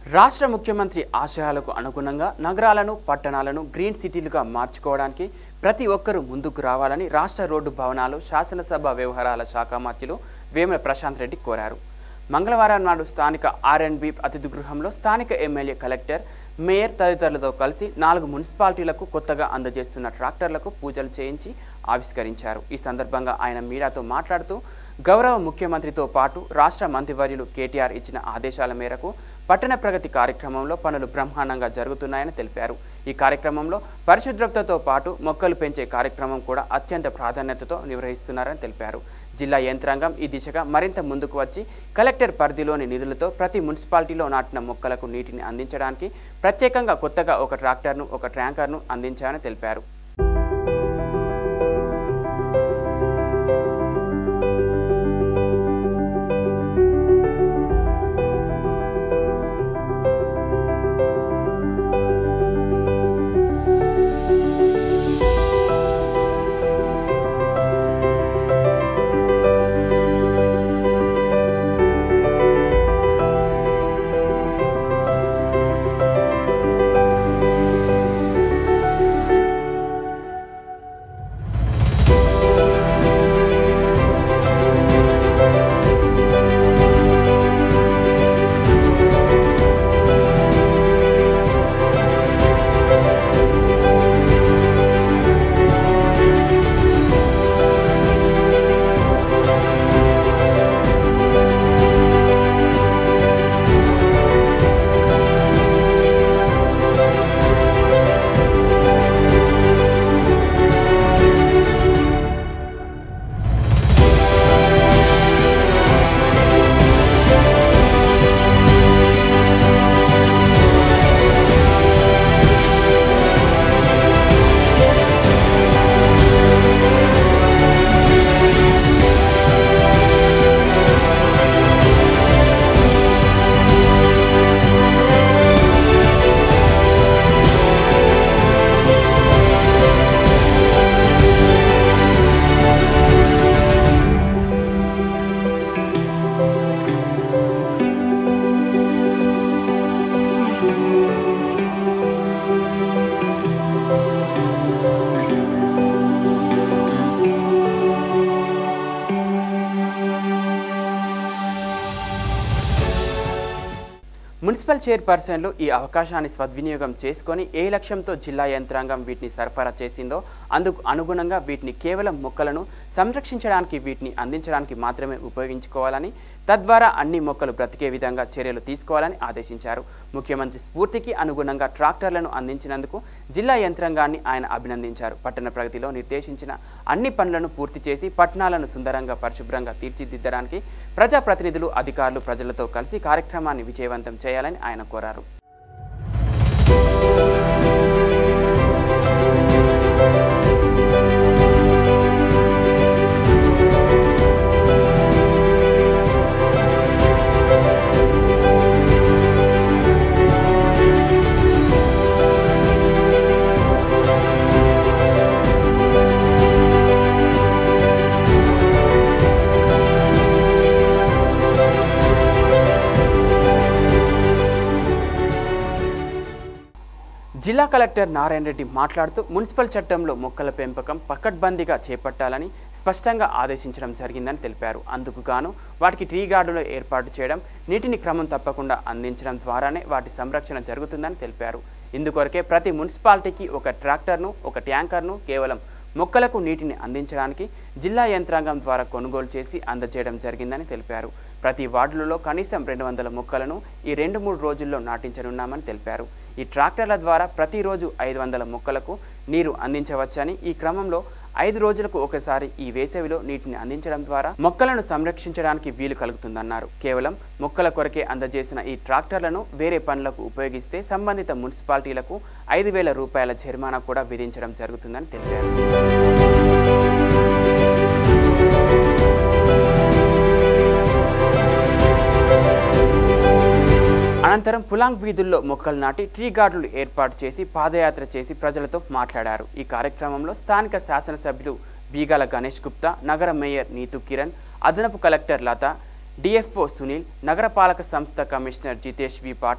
రాష్ట్ర ముఖ్యమంత్రి ఆశయాలకు అనుగుణంగా నగరాలను పట్టణాలను గ్రీన్ సిటీలుగా మార్చుకోవడానికి ప్రతి ఒక్కరూ ముందుకు రావాలని రాష్ట్ర రోడ్డు భవనాలు శాసనసభ వ్యవహారాల శాఖ మంత్రులు వేముల ప్రశాంత్ రెడ్డి కోరారు మంగళవారం నాడు స్థానిక ఆర్ఎండ్బి అతిథి గృహంలో స్థానిక ఎమ్మెల్యే కలెక్టర్ మేయర్ తదితరులతో కలిసి నాలుగు మున్సిపాలిటీలకు కొత్తగా అందజేస్తున్న ట్రాక్టర్లకు పూజలు చేయించి ఆవిష్కరించారు ఈ సందర్భంగా ఆయన మీడియాతో మాట్లాడుతూ గౌరవ ముఖ్యమంత్రితో పాటు రాష్ట్ర మంత్రివర్యులు కేటీఆర్ ఇచ్చిన ఆదేశాల మేరకు పట్టణ ప్రగతి కార్యక్రమంలో పనులు బ్రహ్మాండంగా జరుగుతున్నాయని తెలిపారు ఈ కార్యక్రమంలో పరిశుభ్రతతో పాటు మొక్కలు పెంచే కార్యక్రమం కూడా అత్యంత ప్రాధాన్యతతో నిర్వహిస్తున్నారని తెలిపారు జిల్లా యంత్రాంగం ఈ దిశగా మరింత ముందుకు వచ్చి కలెక్టర్ పరిధిలోని నిధులతో ప్రతి మున్సిపాలిటీలో నాటిన మొక్కలకు నీటిని అందించడానికి ప్రత్యేకంగా కొత్తగా ఒక ట్రాక్టర్ను ఒక ట్యాంకర్ను అందించారని తెలిపారు మున్సిపల్ చైర్పర్సన్లు ఈ అవకాశాన్ని సద్వినియోగం చేసుకొని ఏ లక్ష్యంతో జిల్లా యంత్రాంగం వీటిని సరఫరా చేసిందో అందుకు అనుగుణంగా వీటిని కేవలం మొక్కలను సంరక్షించడానికి వీటిని అందించడానికి మాత్రమే ఉపయోగించుకోవాలని తద్వారా అన్ని మొక్కలు బ్రతికే విధంగా చర్యలు తీసుకోవాలని ఆదేశించారు ముఖ్యమంత్రి స్ఫూర్తికి అనుగుణంగా ట్రాక్టర్లను అందించినందుకు జిల్లా యంత్రాంగాన్ని ఆయన అభినందించారు పట్టణ ప్రగతిలో నిర్దేశించిన అన్ని పనులను పూర్తి చేసి పట్టణాలను సుందరంగా పరిశుభ్రంగా తీర్చిదిద్దడానికి ప్రజాప్రతినిధులు అధికారులు ప్రజలతో కలిసి కార్యక్రమాన్ని విజయవంతం చేయాలని ఆయన కోరారు జిల్లా కలెక్టర్ నారాయణ రెడ్డి మాట్లాడుతూ మున్సిపల్ చట్టంలో మొక్కల పెంపకం పకడ్బందీగా చేపట్టాలని స్పష్టంగా ఆదేశించడం జరిగిందని తెలిపారు అందుకు గాను వాటికి ట్రీ గార్డులు ఏర్పాటు చేయడం నీటిని క్రమం తప్పకుండా అందించడం ద్వారానే వాటి సంరక్షణ జరుగుతుందని తెలిపారు ఇందుకొరకే ప్రతి మున్సిపాలిటీకి ఒక ట్రాక్టర్ను ఒక ట్యాంకర్ను కేవలం మొక్కలకు నీటిని అందించడానికి జిల్లా యంత్రాంగం ద్వారా కొనుగోలు చేసి అందజేయడం జరిగిందని తెలిపారు ప్రతి వార్డులలో కనీసం రెండు వందల మొక్కలను ఈ రెండు మూడు రోజుల్లో నాటించనున్నామని తెలిపారు ఈ ట్రాక్టర్ల ద్వారా ప్రతిరోజు ఐదు వందల మొక్కలకు నీరు అందించవచ్చని ఈ క్రమంలో ఐదు రోజులకు ఒకసారి ఈ వేసవిలో నీటిని అందించడం ద్వారా మొక్కలను సంరక్షించడానికి వీలు కలుగుతుందన్నారు కేవలం మొక్కల కొరకే అందజేసిన ఈ ట్రాక్టర్లను వేరే పనులకు ఉపయోగిస్తే సంబంధిత మున్సిపాలిటీలకు ఐదు వేల రూపాయల జరిమానా కూడా విధించడం జరుగుతుందని తెలిపారు అనంతరం పులాంగ్ వీధుల్లో మొక్కలు నాటి ట్రీ గార్డులు ఏర్పాటు చేసి పాదయాత్ర చేసి ప్రజలతో మాట్లాడారు ఈ కార్యక్రమంలో స్థానిక శాసనసభ్యులు బీగాల గణేష్ గుప్తా నగర మేయర్ నీతు కిరణ్ అదనపు కలెక్టర్ లత డిఎఫ్ఓ సునీల్ నగరపాలక సంస్థ కమిషనర్ జితేష్ వి పాటిల్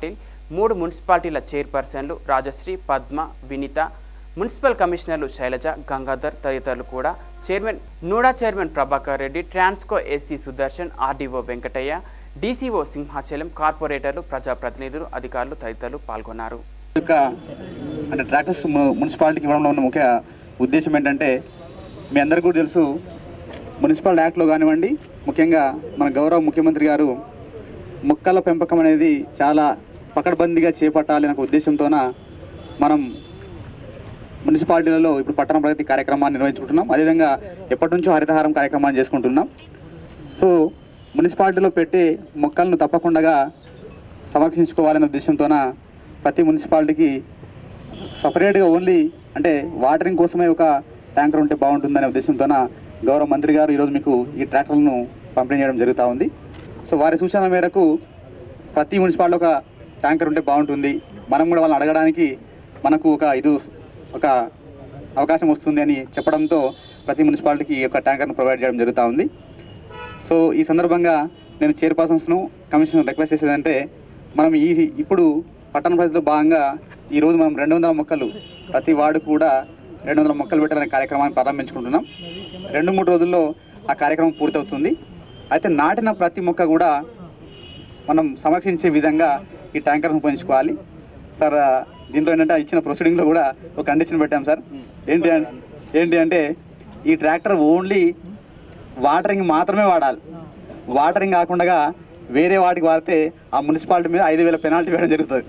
మూడు మున్సిపాలిటీల చైర్పర్సన్లు రాజశ్రీ పద్మ వినిత మున్సిపల్ కమిషనర్లు శైలజ గంగాధర్ తదితరులు కూడా chairman NUDA chairman Prabhakar Reddy Transco SE Sudarshan RDO Venkataiah DCO Simhachalam కార్పొరేటర్లు ప్రజాప్రతినిధులు అధికారులు తదితరులు పాల్గొన్నారు యొక్క అంటే ట్రాక్టర్స్ ము- మున్సిపాలిటీకి ఇవ్వడంలో ఉన్న ముఖ్య ఉద్దేశం ఏంటంటే మీ అందరికీ కూడా తెలుసు మున్సిపల్ యాక్ట్లో కానివ్వండి ముఖ్యంగా మన గౌరవ ముఖ్యమంత్రి గారు మొక్కల పెంపకం అనేది చాలా పకడ్బందీగా చేపట్టాలి అనే ఒక ఉద్దేశంతోన మనం మున్సిపాలిటీలలో ఇప్పుడు పట్టణ ప్రగతి కార్యక్రమాన్ని నిర్వహించుకుంటున్నాం అదేవిధంగా ఎప్పటి నుంచో హరితహారం కార్యక్రమాన్ని చేసుకుంటున్నాం సో మున్సిపాలిటీలో పెట్టే మొక్కలను తప్పకుండా సంరక్షించుకోవాలనే ఉద్దేశంతోన ప్రతి మున్సిపాలిటీకి సపరేట్గా ఓన్లీ అంటే వాటరింగ్ కోసమే ఒక ట్యాంకర్ ఉంటే బాగుంటుందనే ఉద్దేశంతోన గౌరవ మంత్రి గారు ఈరోజు మీకు ఈ ట్రాక్టర్లను పంపిణీ చేయడం జరుగుతూ ఉంది సో వారి సూచన మేరకు ప్రతి మున్సిపాలిటీ ఒక ట్యాంకర్ ఉంటే బాగుంటుంది మనం కూడా వాళ్ళని అడగడానికి మనకు ఒక ఇది ఒక అవకాశం వస్తుంది అని చెప్పడంతో ప్రతి మున్సిపాలిటీకి ఈ యొక్క ట్యాంకర్ను ప్రొవైడ్ చేయడం జరుగుతూ ఉంది సో ఈ సందర్భంగా నేను చైర్పర్సన్స్ను కమిషన్ రిక్వెస్ట్ చేసేదంటే మనం ఈ ఇప్పుడు పట్టణ పరిధిలో భాగంగా ఈరోజు మనం రెండు వందల మొక్కలు ప్రతి వార్డు కూడా రెండు వందల మొక్కలు పెట్టాలనే కార్యక్రమాన్ని ప్రారంభించుకుంటున్నాం రెండు మూడు రోజుల్లో ఆ కార్యక్రమం పూర్తవుతుంది అయితే నాటిన ప్రతి మొక్క కూడా మనం సంరక్షించే విధంగా ఈ ట్యాంకర్ను ఉపయోగించుకోవాలి సార్ ఆ, దీంట్లో ఏంటంటే ఇచ్చిన ప్రొసీడింగ్లో కూడా ఒక కండిషన్ పెట్టాం సార్ ఏంటి అన్- ఏంటి అంటే ఈ ట్రాక్టర్ ఓన్లీ వాటరింగ్ మాత్రమే వాడాలి వాటరింగ్ కాకుండా వేరే వాటికి వాడితే ఆ మున్సిపాలిటీ మీద ఐదు వేల పెనాల్టీ వేయడం జరుగుతుంది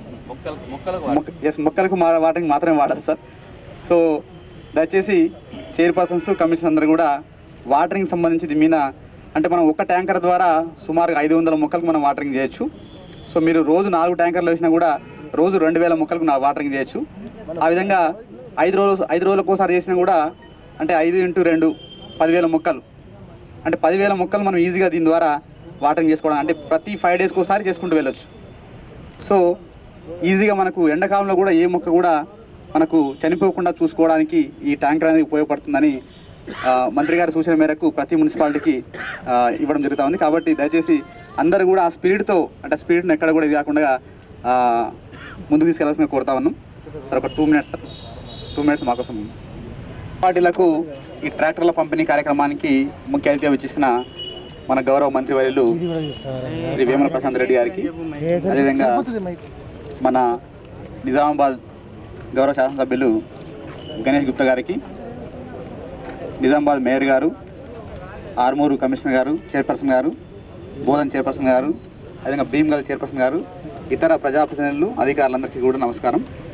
మొక్క- ఎస్ మొక్కలకు మా వాటరింగ్ మాత్రమే వాడాలి సార్ సో దయచేసి చైర్పర్సన్స్ కమిషన్ అందరూ కూడా వాటరింగ్ సంబంధించి దీని మీద అంటే మనం ఒక ట్యాంకర్ ద్వారా సుమారుగా ఐదు వందల మొక్కలకు మనం వాటరింగ్ చేయొచ్చు సో మీరు రోజు నాలుగు ట్యాంకర్లు వేసినా కూడా రోజు రెండు వేల మొక్కలకు నా వాటరింగ్ చేయొచ్చు ఆ విధంగా ఐదు రోజులు ఐదు రోజులకు ఒకసారి చేసినా కూడా అంటే ఐదు ఇంటూ రెండు పదివేల మొక్కలు అంటే పదివేల మొక్కలు మనం ఈజీగా దీని ద్వారా వాటరింగ్ చేసుకోవడం అంటే ప్రతి ఫైవ్ డేస్కి ఒకసారి చేసుకుంటూ వెళ్ళొచ్చు సో ఈజీగా మనకు ఎండాకాలంలో కూడా ఏ మొక్క కూడా మనకు చనిపోకుండా చూసుకోవడానికి ఈ ట్యాంకర్ అనేది ఉపయోగపడుతుందని ఆ, మంత్రి గారి సూచన మేరకు ప్రతి మున్సిపాలిటీకి ఆ, ఇవ్వడం జరుగుతూ ఉంది కాబట్టి దయచేసి అందరూ కూడా ఆ స్పీడ్తో అంటే స్పీడ్ని ఎక్కడ కూడా ఇది కాకుండా ఆ, ముందుకు తీసుకెళ్లాల్సిన కోరుతా ఉన్నాం సార్ ఒక two minutes sir two minutes మా కోసం పార్టీలకు ఈ ట్రాక్టర్ల పంపిణీ కార్యక్రమానికి ముఖ్య అతిథిగా వచ్చిన మన గౌరవ మంత్రి వర్యులు శ్రీ వేముల ప్రశాంత్ రెడ్డి గారికి అదేవిధంగా మన నిజామాబాద్ గౌరవ శాసనసభ్యులు గణేష్ గుప్తా గారికి నిజామాబాద్ మేయర్ గారు ఆర్మూరు కమిషనర్ గారు చైర్పర్సన్ గారు బోధన్ చైర్పర్సన్ గారు అదేవిధంగా భీమ్ గారు చైర్పర్సన్ గారు ఇతర ప్రజాప్రతినిధులు అధికారులందరికీ కూడా నమస్కారం